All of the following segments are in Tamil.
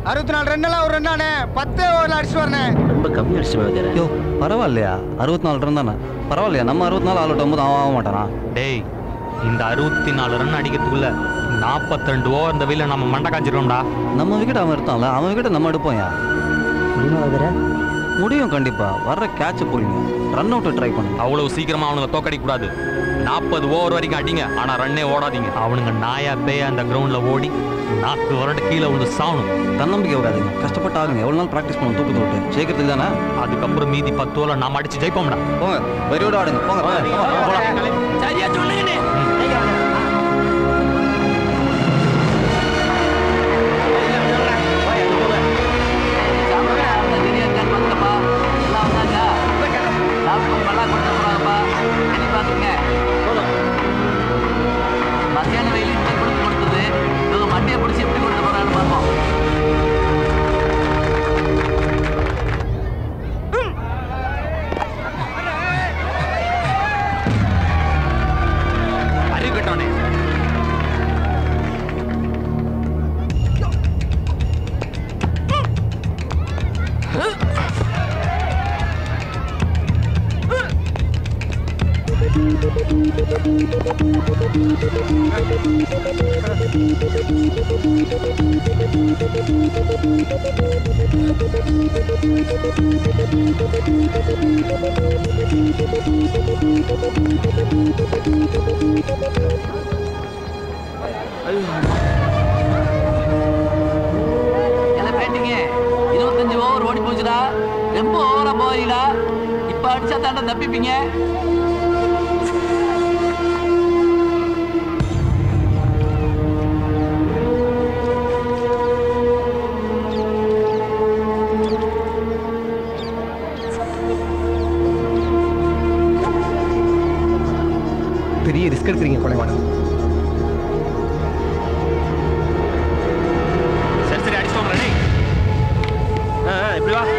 அறுபத்தி நாலு ரன்னெல்லாம் ஒரு ரன்னானே பத்தே ஓவரில் அடிச்சுட்டு வரேன் ரொம்ப கம்மி அடிச்சு யோ பரவாயில்லையா அறுபத்தி நாலு ரன் தானே பரவாயில்லையா நம்ம அறுபத்தி நாலு ஆள் விட்டும் போது அவன் ஆக மாட்டானா டேய் இந்த அறுபத்தி நாலு ரன் அடிக்கிறதுக்குள்ள நாற்பத்தி ரெண்டு ஓவர் இந்த வெயில நம்ம மண்டை காய்ச்சிருக்கோம்டா நம்ம விக்கெட் அவன் எடுத்தான்ல அவன் விக்கெட் நம்ம எடுப்போம்யா முடியும் கண்டிப்பா வர்ற கேட்ச் போடுங்க ரன் அவுட் ட்ரை பண்ணுங்க அவ்வளவு சீக்கிரமா அவனுங்க தோக்கடிக்க கூடாது நாற்பது ஓவர் வரைக்கும் அடிங்க ஆனா ரன்னே ஓடாதீங்க அவனுங்க நாயா பேயா அந்த கிரவுண்ட்ல ஓடி நாக்கு வரட்டு கீழே விழுந்து சாவணும் தன்னம்பிக்கை விடாதீங்க கஷ்டப்பட்டு ஆகுங்க எவ்வளோ நாள் ப்ராக்டிஸ் பண்ணணும் தூக்கத்தை விட்டு ஜெயிக்கிறதுக்கு தானே அதுக்கப்புறம் மீதி பத்து ஓவர் நாம அடிச்சு ஜெயிப்போம்டா போங்க வெறியோட ஆடுங்க போங்க போங்க. சரியா சொல்லுங்கண்ணே மத்தியான வெயில் இந்த கொடுத்து கொடுத்தது இவங்க மண்டையை பிடிச்சி எப்படி கொண்டு போறான்னு பார்ப்போம் அறிவு கட்டவனே எல்லாம் பேட்டிங்க இருபத்தஞ்சு ஓவர் ஓடி போச்சுடா ரொம்ப ஓவரா போறீடா இப்ப அடிச்சா தாண்டா தப்பிப்பீங்க பெரிய ரிஸ்க் எடுக்கிறீங்க கொலைவாடம் சரி சரி அடிச்சு வாங்க டேய் இப்படி வா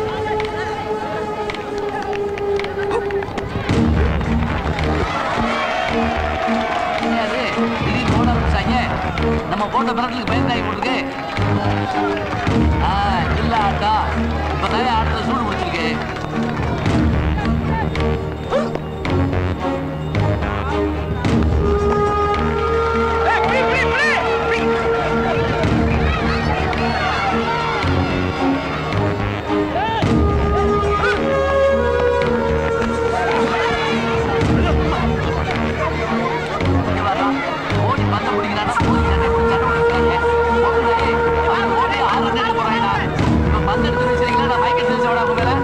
என்ன அது திடீர்னு ஓட ஆரம்பிச்சாங்க நம்ம போட்ட மிரட்டலுக்கு பயந்தாகி போட்டுருக்கு ஆ இல்ல ஆட்டம் இப்பதான் ஆட்டத்தை சூடு பிடிச்சிருக்கு இங்க வர்றான். ஓடி பந்த பிடிக்கிறானா, ஓடி சண்டை போட்டு சண்டை போட்டுருக்காங்க. ஓடுறாரு. அவன் ஓடி ஆறு run எடுக்க போறான்டா. இவன் பந்து எடுத்து வச்சிருக்கீங்களா, நான் மைக்கேல் ஜாக்சனோட அவங்க மேல.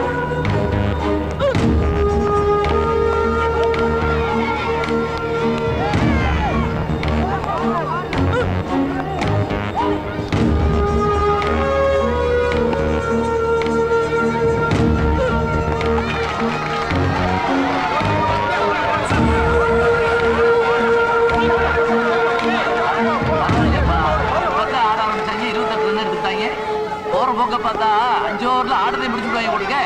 பரவாயில்லையேப்பா. இப்பதான் ஆட ஆரம்பிச்சாங்க, 28 run எடுத்துட்டாங்க. போற போக்க பார்த்தா அஞ்சு ஓவர்ல ஆடுறதை முடிச்சுடுவாங்க கொடுங்க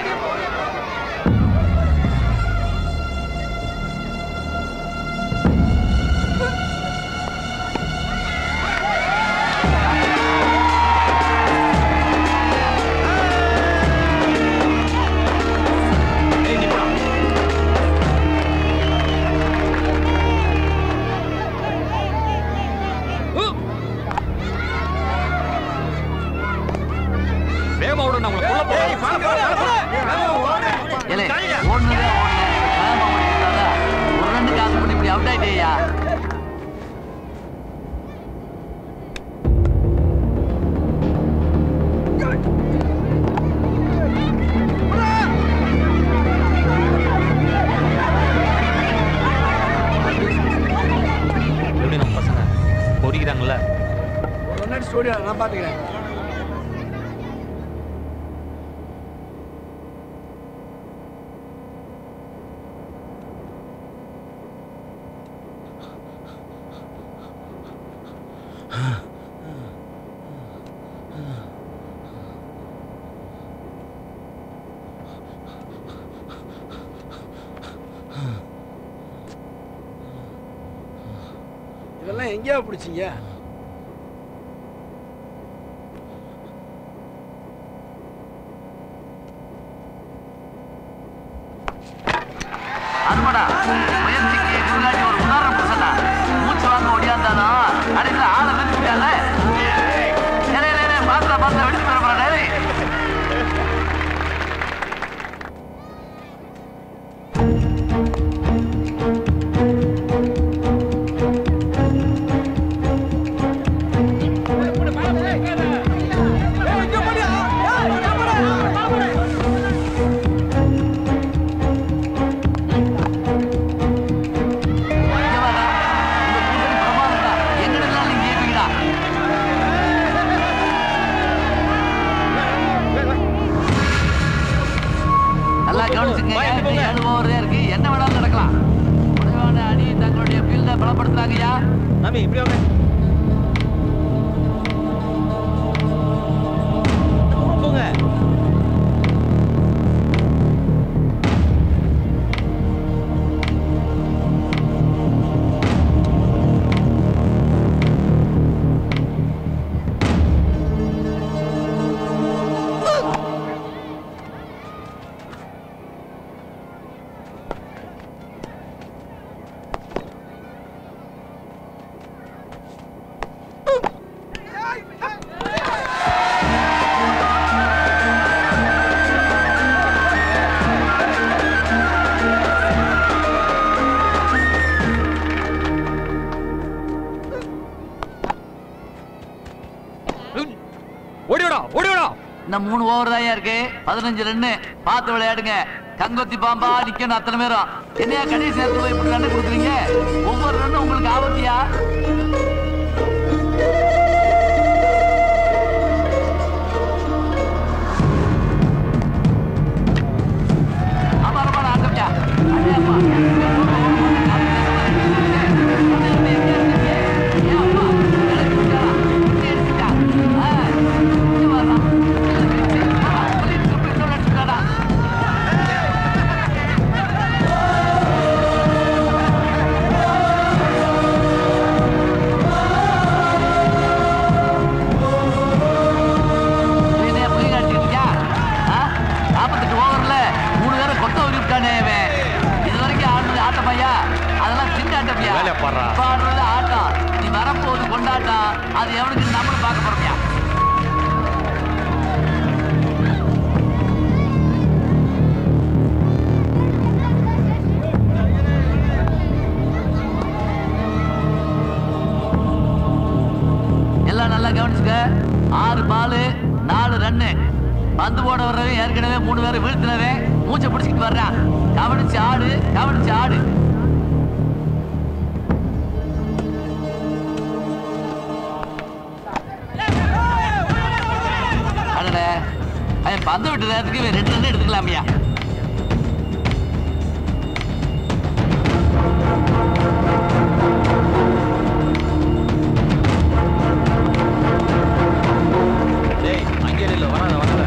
வேகமா விடு நான் உங்களை கொல்ல போறேன் ஏலே, ஓடுனதே ஓடல. வேகமா ஓடிட்டாரா? ஒரு ரன்னுக்கு ஆசைப்பட்டு இப்படி அவுட் ஆயிட்டேயா எப்படி நம்ம பசங்க பொறிக்கிறாங்கல்ல முன்னாடி ஸ்டூடியோ நான் பார்த்துக்கிறேன் இதெல்லாம் எங்கேயா பிடிச்சிங்க அருமடா முயற்சிக்கு முன்னாடி ஒரு உதாரணம் புருஷனா மூச்சு வாங்க ஓடியாந்தாலும் கடைசியில் ஆளை நிறுத்திட்டால பாத்திர பாத்திர வெடிச்சு போறா டேய் இங்க வாடா. இந்த கூட்டணி பிரமாதம்டா. எங்கடெல்லாம் நீங்க ஜெயிப்பீங்கடா. நல்லா கவனிச்சுங்க இன்னும் ஏழு over தான் இருக்கு என்ன வேணாலும் நடக்கலாம் குறைவான அணி தங்களுடைய ஃபீல்டை பலப்படுத்துறாங்கய்யா சாமி இப்படி வாங்க போங்க ஓடிவிடா ஓடிவிடா இன்னும் மூணு ஓவர் தான் இருக்கு பதினஞ்சு ரன்னு பார்த்து விளையாடுங்க கங்கொத்தி பாம்பா நிக்கணும் அத்தனை பேரும் என்னையா கடைசி நேரத்துல போய் இப்படி ரன்னு கொடுக்குறீங்க ஒவ்வொரு ரன்னும் உங்களுக்கு ஆபத்தியா ஆமா ஆமா ஆட்டம்யா அடே அப்பா நாற்பத்தெட்டு ஓவர்ல மூணு பேரை கொத்த விட்டானே இவன் இது வரைக்கும் ஆடுறது ஆட்டமையா அதெல்லாம் சின்ன ஆட்டமையா வேலையை பாருடா. இப்ப ஆடுறது ஆட்டம் நீ வரப்போகுது கொண்டாட்டம் அது எவனுக்கு நம்மளும் பார்க்க போறோம்யா எல்லாம் நல்லா கவனிச்சுக்க ஆறு பாலு நாலு ரன்னு பந்து போட வர்றவன் ஏற்கனவே மூணு பேரை வீழ்த்தினவன் மூச்சை பிடிச்சிட்டு வர்றான் கவனிச்சு ஆடு கவனிச்சு ஆடு அடடே அவன் பந்து விட்ட நேரத்துக்கு இவன் ரெண்டு ரன் எடுத்துக்கலாமியா டேய் அங்கே இல்லை வராத வராத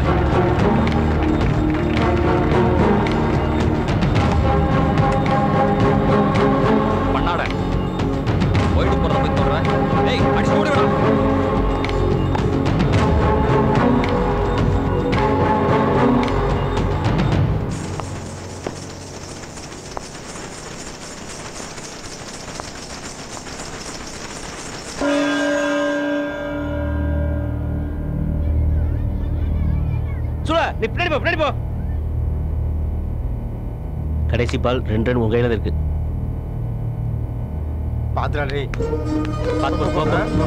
பண்ணாட போயிட்டு போறத போய் சொல்றேன் டேய் அடிச்சு ஓடிவிடா சுட நீ பின்னாடி போ பின்னாடி போ கடைசி பால் ரெண்டு ரன் உங்க கையில தான் இருக்கு பாத்துடா டேய் பார்த்து போ, போ போ.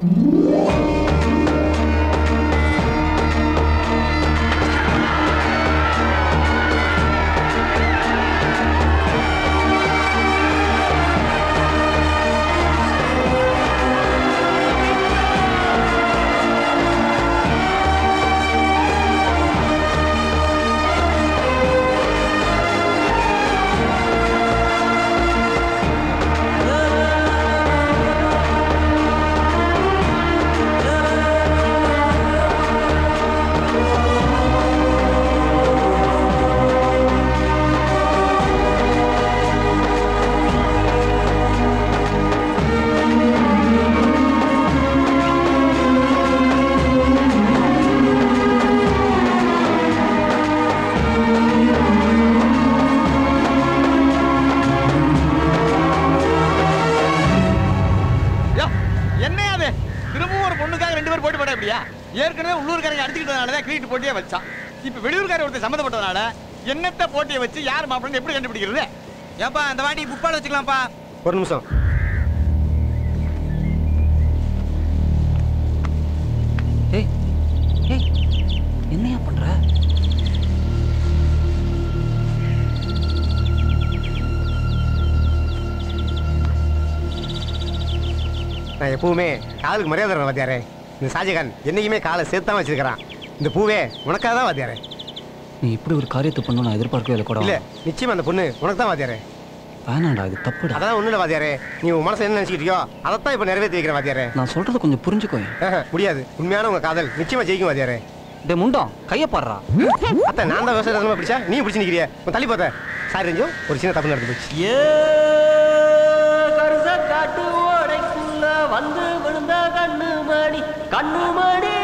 என்ன அது திரும்பவும் ஒரு பொண்ணுக்காக ரெண்டு பேர் போட்டு போட்டா இப்படியா ஏற்கனவே உள்ளூர்காரங்க அடிச்சுக்கிட்டதுனால தான் கிரீட் போட்டியே வச்சான் இப்ப வெளியூர்கார ஒருத்தர் சம்மந்தப்பட்டதுனால என்னத்த போட்டியை வச்சு யார் மாப்பிள்ளை எப்படி கண்டுபிடிக்கிறது ஏப்பா அந்த வாட்டி புக் வச்சுக்கலாம்ப்பா ஒரு நிமிஷம் ஏய் ஏய் என்னையா பண்ற நான் எப்பவுமே காலுக்கு மரியாதை தரேன் வாத்தியாரே இந்த ஷாஜகான் என்னைக்குமே காலை சேர்த்தான் வச்சிருக்கிறான் இந்த பூவே உனக்காக தான் வாத்தியாரே நீ இப்படி ஒரு காரியத்தை பண்ணணும் நான் எதிர்பார்க்கவே இல்லை கூட இல்ல நிச்சயமா அந்த பொண்ணு உனக்கு தான் வாத்தியாரே வேணாண்டா இது தப்புடா அதான் ஒண்ணும் இல்லை வாத்தியாரே நீ உன் மனசு என்ன நினைச்சிக்கிட்டியோ அதைத்தான் இப்ப நிறைவேற்றி வைக்கிறேன் வாத்தியாரே நான் சொல்றத கொஞ்சம் புரிஞ்சுக்கோ ஆஹா, முடியாது உண்மையான உங்க காதல் நிச்சயமா ஜெயிக்கும் வாத்தியாரே டே முண்டம் கையை பாடுறா அத்தை நான் தான் விவசாயத்தை பிடிச்சா நீ பிடிச்சி நிக்கிறிய உன் தள்ளி பார்த்த சாரி ரஞ்சு ஒரு சின்ன தப்பு நடந்து போச்சு ஏ கருச காட்டு ஓடைக்குள்ள வந்து விழுந்த கண்ணு மணி கண்ணு மணி